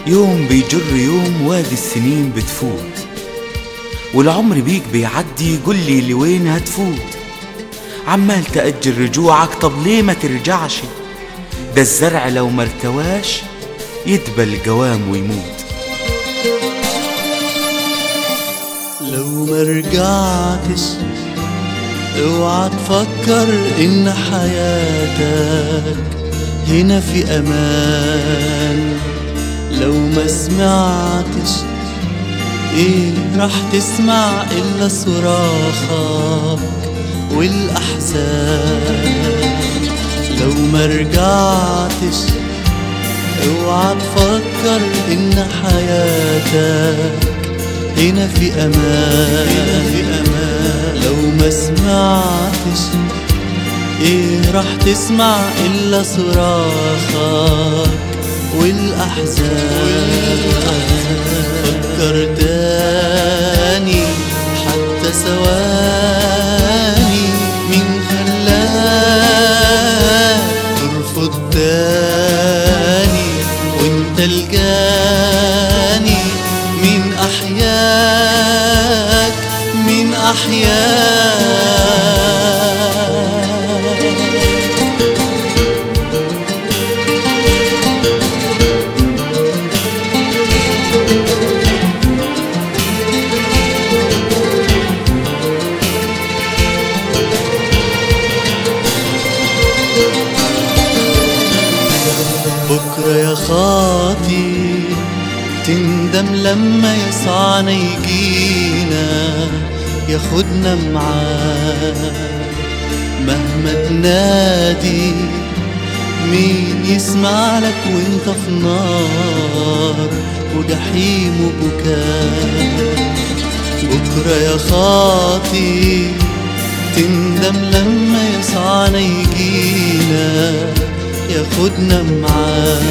يوم بيجر يوم وادي السنين بتفوت والعمر بيك بيعدي قولي لوين هتفوت عمال تأجل رجوعك طب ليه ما ترجعش ده الزرع لو مرتواش يدبل قوام ويموت لو ما رجعتش اوعى تفكر ان حياتك هنا في امان لو ما سمعتش ايه راح تسمع الا صراخك والاحزان لو ما رجعتش اوعى تفكر ان حياتك هنا في امان هنا في امان لو ما سمعتش ايه راح تسمع الا صراخك والاحزان فكر تاني حتى ثواني مين خلاك ترفض تاني وانت الجاني مين احياك مين احياك بكرة يا خاطي تندم لما يسعنا يجينا ياخدنا معاه مهما تنادي مين يسمع لك وانت في نار وجحيم وبكاء بكرة يا خاطي تندم لما يسعنا يجينا ياخدنا معاه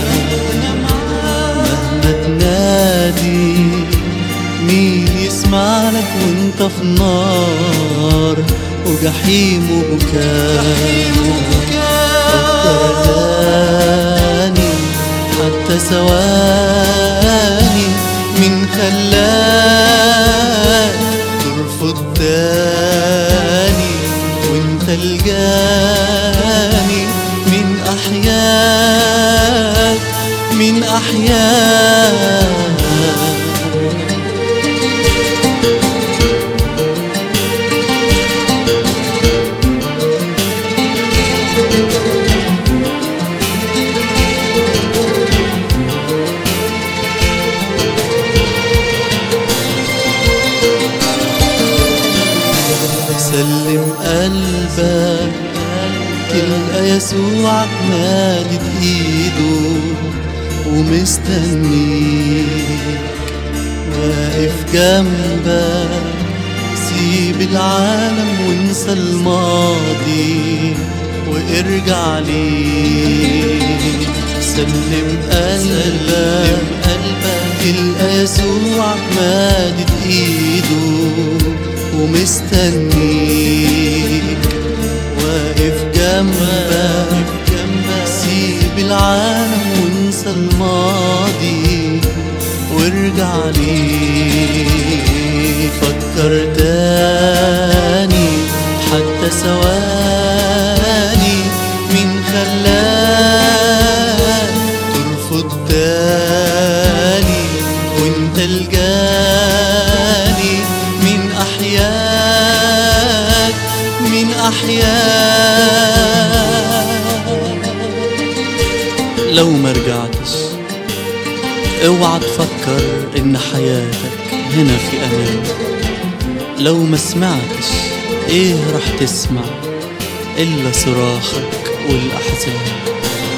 مهما تنادي مين يسمع لك وانت في نار وجحيم وبكاء فكر تاني حتى ثواني مين خلاك ترفض تاني وانت الجاني مين احياك مين احياك سلم قلبك تلقى يسوع مادد ايده ومستنيك واقف جنبك سيب العالم وانسى الماضي وارجع ليه سلم قلبك قلبك تلقى يسوع مادد ايده ومستنيك واقف جنبك سيب العالم وانسى الماضي وارجع ليه فكر تاني حتى ثواني مين خلاك ترفض تاني وانت الجاني مين احياك مين احياك لو ما رجعتش اوعى تفكر ان حياتك هنا في امان لو ما سمعتش ايه راح تسمع الا صراخك والاحزان